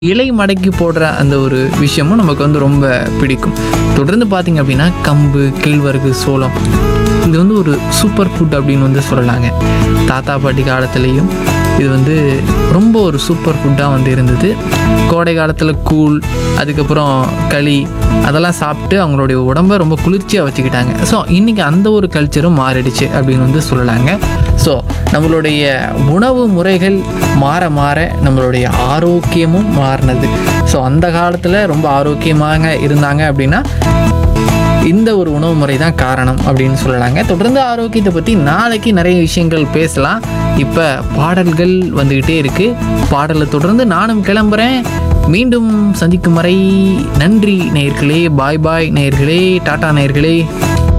இலை மடக்கி போடுற அந்த ஒரு விஷயமும் நமக்கு வந்து ரொம்ப பிடிக்கும் தொடர்ந்து பார்த்தீங்க அப்படின்னா கம்பு கேழ்வரகு சோளம் இது வந்து ஒரு சூப்பர் ஃபுட் அப்படின்னு வந்து சொல்லலாங்க தாத்தா பாட்டி காலத்துலேயும் இது வந்து ரொம்ப ஒரு சூப்பர் ஃபுட்டாக வந்து இருந்தது கோடை காலத்தில் கூழ் அதுக்கப்புறம் களி அதெல்லாம் சாப்பிட்டு அவங்களுடைய உடம்ப ரொம்ப குளிர்ச்சியாக வச்சுக்கிட்டாங்க ஸோ இன்றைக்கி அந்த ஒரு கல்ச்சரும் மாறிடுச்சு அப்படின்னு வந்து சொல்லலாங்க ஸோ நம்மளுடைய உணவு முறைகள் மாற மாற நம்மளுடைய ஆரோக்கியமும் மாறினது ஸோ அந்த காலத்தில் ரொம்ப ஆரோக்கியமாக இருந்தாங்க அப்படின்னா இந்த ஒரு உணவு முறை தான் காரணம் அப்படின்னு சொல்லலாங்க தொடர்ந்து ஆரோக்கியத்தை பற்றி நாளைக்கு நிறைய விஷயங்கள் பேசலாம் இப்போ பாடல்கள் வந்துக்கிட்டே இருக்குது பாடலை தொடர்ந்து நானும் கிளம்புறேன் மீண்டும் சந்திக்கும் வரை நன்றி நேயர்களே பாய் பாய் நேயர்களே டாடா நேயர்களே